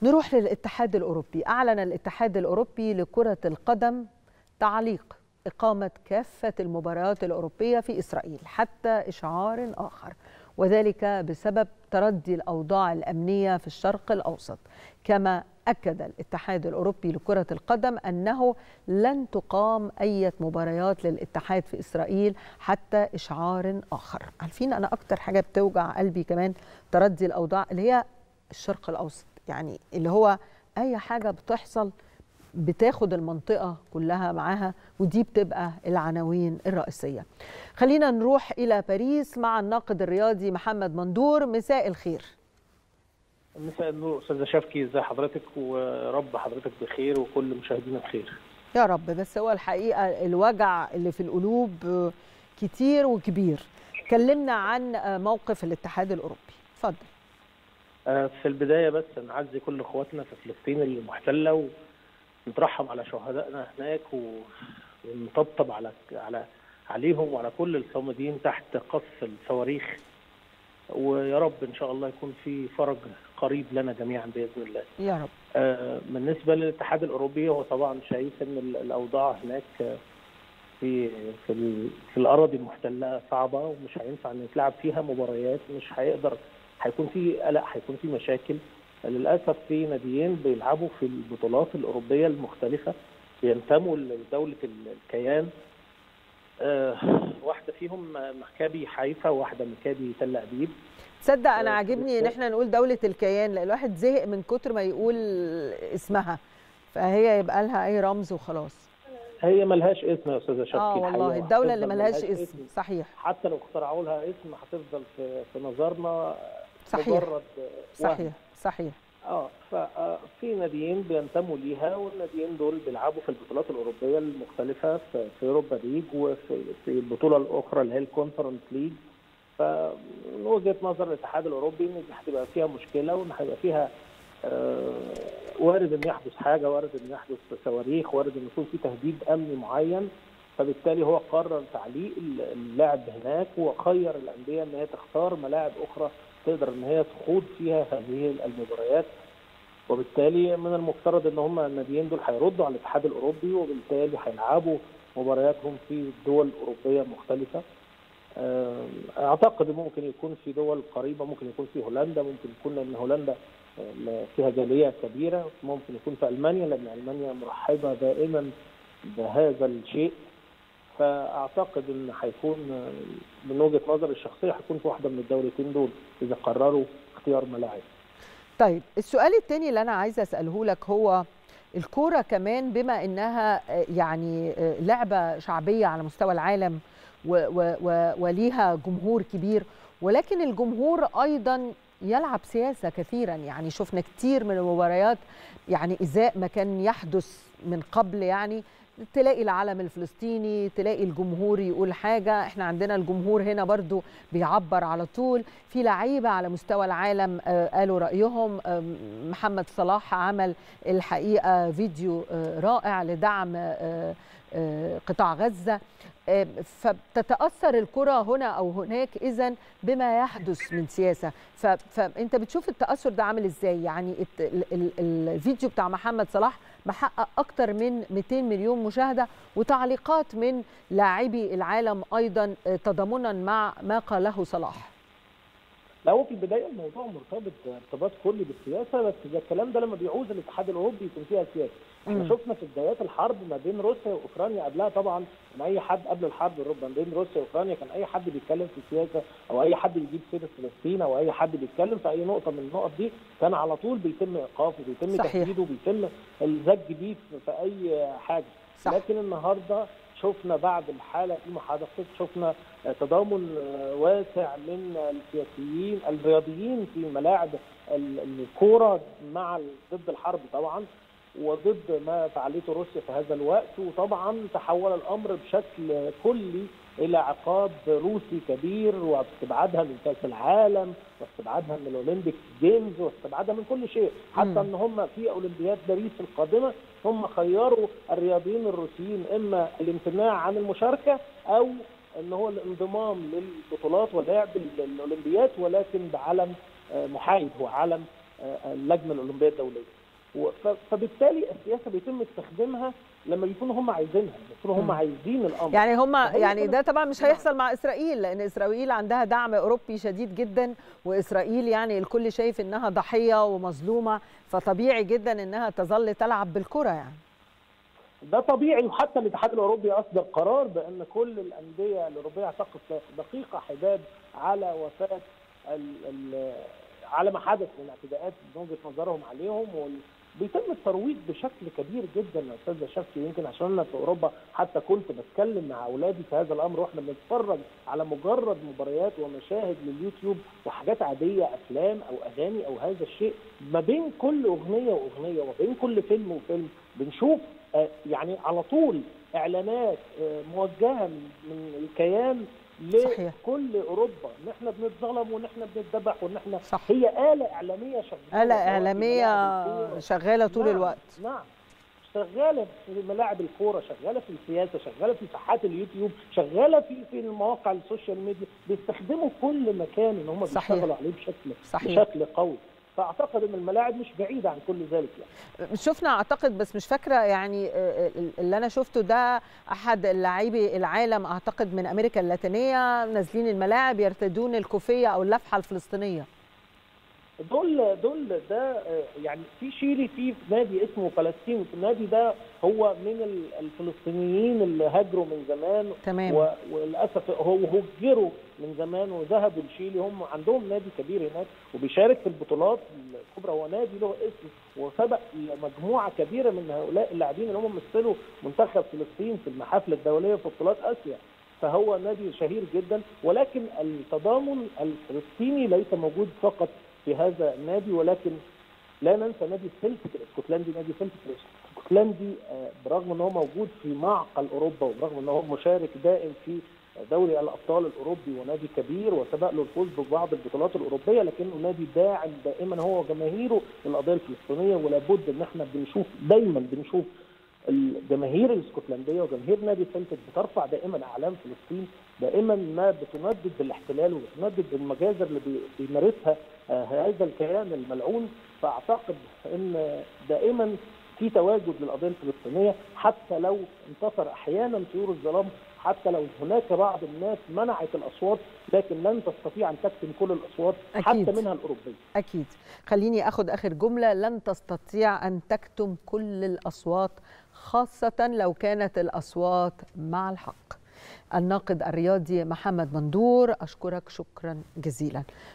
نروح للاتحاد الأوروبي أعلن الاتحاد الأوروبي لكرة القدم تعليق إقامة كافة المباريات الأوروبية في إسرائيل حتى إشعار آخر وذلك بسبب تردي الأوضاع الأمنية في الشرق الأوسط كما أكد الاتحاد الأوروبي لكرة القدم أنه لن تقام أي مباريات للاتحاد في إسرائيل حتى إشعار آخر عارفين أنا أكتر حاجة بتوجع قلبي كمان تردي الأوضاع اللي هي الشرق الأوسط يعني اللي هو أي حاجة بتحصل بتاخد المنطقة كلها معاها ودي بتبقى العناوين الرئيسية خلينا نروح إلى باريس مع الناقد الرياضي محمد مندور مساء الخير مساء النور استاذه شفكي ازي حضرتك ورب حضرتك بخير وكل مشاهدينا بخير يا رب بس هو الحقيقة الوجع اللي في القلوب كتير وكبير كلمنا عن موقف الاتحاد الأوروبي اتفضل في البدايه بس نعزي كل اخواتنا في فلسطين المحتله ونترحم على شهدائنا هناك ونطبطب على على عليهم وعلى كل الصامدين تحت قصف الصواريخ ويا رب ان شاء الله يكون في فرج قريب لنا جميعا باذن الله. يا رب. آه بالنسبه للاتحاد الاوروبي هو طبعا شايف ان الاوضاع هناك في في في الاراضي المحتله صعبه ومش هينفع ان يتلعب فيها مباريات مش هيقدر هيكون في قلق هيكون في مشاكل للاسف في ناديين بيلعبوا في البطولات الاوروبيه المختلفه بينتموا لدوله الكيان آه واحده فيهم مكابي حيفا وواحده مكابي تل ابيب تصدق انا آه عاجبني ان احنا نقول دوله الكيان لان الواحد زهق من كتر ما يقول اسمها فهي يبقى لها اي رمز وخلاص هي ملهاش اسم يا استاذه شفقي اه والله الدوله اللي ملهاش اسم. اسم صحيح حتى لو اخترعوا لها اسم هتفضل في, في نظرنا صحيح مجرد صحيح صحيح اه ففي ناديين بينتموا ليها والناديين دول بيلعبوا في البطولات الاوروبيه المختلفه في, في اوروبا ليج وفي في البطوله الاخرى اللي هي الكونفرنس ليج فمن وجهه نظر الاتحاد الاوروبي ان دي هتبقى فيها مشكله وان هيبقى فيها آه وارد ان يحدث حاجه وارد ان يحدث صواريخ وارد ان يكون في تهديد امني معين فبالتالي هو قرر تعليق اللعب هناك وخير الانديه ان هي تختار ملاعب اخرى تقدر ان هي تخوض فيها هذه المباريات وبالتالي من المفترض ان هم الناديين دول هيردوا على الاتحاد الاوروبي وبالتالي هيلعبوا مبارياتهم في دول اوروبيه مختلفه اعتقد ممكن يكون في دول قريبه ممكن يكون في هولندا ممكن يكون ان هولندا فيها جاليه كبيره ممكن يكون في المانيا لان المانيا مرحبه دائما بهذا الشيء فاعتقد ان هيكون من وجهه نظري الشخصيه هيكون في واحده من الدولتين دول اذا قرروا اختيار ملاعب. طيب السؤال الثاني اللي انا عايزه اساله لك هو الكوره كمان بما انها يعني لعبه شعبيه على مستوى العالم و و و وليها جمهور كبير ولكن الجمهور ايضا يلعب سياسه كثيرا يعني شفنا كتير من المباريات يعني ازاء ما كان يحدث من قبل يعني تلاقي العلم الفلسطيني تلاقي الجمهور يقول حاجة احنا عندنا الجمهور هنا برضو بيعبر على طول في لعيبة على مستوى العالم قالوا رأيهم محمد صلاح عمل الحقيقة فيديو رائع لدعم قطاع غزة فبتتأثر الكرة هنا أو هناك إذا بما يحدث من سياسة فأنت بتشوف التأثر ده عامل إزاي يعني الفيديو بتاع محمد صلاح محقق أكتر من 200 مليون مشاهدة وتعليقات من لاعبي العالم أيضا تضامنا مع ما قاله صلاح لا هو في البدايه الموضوع مرتبط ارتباط كلي بالسياسه بس ده الكلام ده لما بيعوز الاتحاد الاوروبي يكون فيها سياسه احنا شفنا في بدايات الحرب ما بين روسيا واوكرانيا قبلها طبعا من اي حد قبل الحرب ما بين روسيا واوكرانيا كان اي حد بيتكلم في السياسه او اي حد بيجيب سيره فلسطين او اي حد بيتكلم في اي نقطه من النقط دي كان على طول بيتم ايقافه وبيتم تهديده وبيتم الزج بيه في اي حاجه صح. لكن النهارده شفنا بعد الحاله دي ما حدثت شفنا تضامن واسع من السياسيين الرياضيين في ملاعب الكوره مع ضد الحرب طبعا وضد ما فعلته روسيا في هذا الوقت وطبعا تحول الامر بشكل كلي الى عقاب روسي كبير واستبعادها من كاس العالم واستبعادها من الاولمبيك جيمز واستبعادها من كل شيء حتى ان هم في اولمبياد باريس القادمه هم خيروا الرياضيين الروسيين اما الامتناع عن المشاركه او ان هو الانضمام للبطولات ولعب الاولمبياد ولكن بعلم محايد هو علم اللجنه الاولمبيه الدوليه فبالتالي السياسه بيتم استخدامها لما بيكونوا هم عايزينها بيكونوا هم عايزين الامر يعني هم يعني ده طبعا مش هيحصل مع اسرائيل لان اسرائيل عندها دعم اوروبي شديد جدا واسرائيل يعني الكل شايف انها ضحيه ومظلومه فطبيعي جدا انها تظل تلعب بالكره يعني ده طبيعي وحتى الاتحاد الاوروبي اصدر قرار بان كل الانديه الاوروبيه هتقف دقيقه حداد على وفاه ال ال على ما حدث من اعتداءات من وجهه نظرهم عليهم بيتم الترويج بشكل كبير جدا يا استاذ شفتي يمكن عشان انا في اوروبا حتى كنت بتكلم مع اولادي في هذا الامر واحنا بنتفرج على مجرد مباريات ومشاهد لليوتيوب وحاجات عاديه افلام او اغاني او هذا الشيء ما بين كل اغنيه واغنيه وما بين كل فيلم وفيلم بنشوف يعني على طول اعلانات موجهه من الكيان لكل اوروبا ان احنا بنتظلم وان احنا بنتذبح وان احنا صح. هي اله اعلاميه شغاله اله اعلاميه شغاله طول نعم. الوقت نعم شغاله في ملاعب الكوره شغاله في السياسه شغاله في ساحات اليوتيوب شغاله في في المواقع السوشيال ميديا بيستخدموا كل مكان ان هم بيشتغلوا عليه بشكل صحيح. بشكل قوي فاعتقد ان الملاعب مش بعيده عن كل ذلك يعني. شفنا اعتقد بس مش فاكره يعني اللي انا شفته ده احد لاعبي العالم اعتقد من امريكا اللاتينيه نازلين الملاعب يرتدون الكوفيه او اللفحه الفلسطينيه دول دول ده يعني في شيلي في نادي اسمه فلسطين النادي ده هو من الفلسطينيين اللي هاجروا من زمان تمام وللاسف هو هجروا من زمان وذهبوا لشيلي هم عندهم نادي كبير هناك وبيشارك في البطولات الكبرى هو نادي له اسم وسبق مجموعه كبيره من هؤلاء اللاعبين اللي هم مثلوا منتخب فلسطين في المحافل الدوليه في بطولات اسيا فهو نادي شهير جدا ولكن التضامن الفلسطيني ليس موجود فقط في هذا النادي ولكن لا ننسى نادي سلتك الاسكتلندي نادي سلتك الاسكتلندي برغم ان هو موجود في معقل اوروبا وبرغم ان هو مشارك دائم في دوري الابطال الاوروبي ونادي كبير وسبق له الفوز ببعض البطولات الاوروبيه لكنه نادي داعم دائما هو وجماهيره للقضيه الفلسطينيه ولابد ان احنا بنشوف دايما بنشوف الجماهير الاسكتلنديه وجماهير نادي سلتك بترفع دائما اعلام فلسطين دائما ما بتندد بالاحتلال وبتندد بالمجازر اللي بيمارسها هذا الكيان الملعون فاعتقد ان دائما في تواجد للقضيه الفلسطينيه حتى لو انتصر احيانا طيور الظلام حتى لو هناك بعض الناس منعت الاصوات لكن لن تستطيع ان تكتم كل الاصوات أكيد. حتى منها الاوروبيه. اكيد خليني اخذ اخر جمله لن تستطيع ان تكتم كل الاصوات خاصه لو كانت الاصوات مع الحق. الناقد الرياضي محمد مندور اشكرك شكرا جزيلا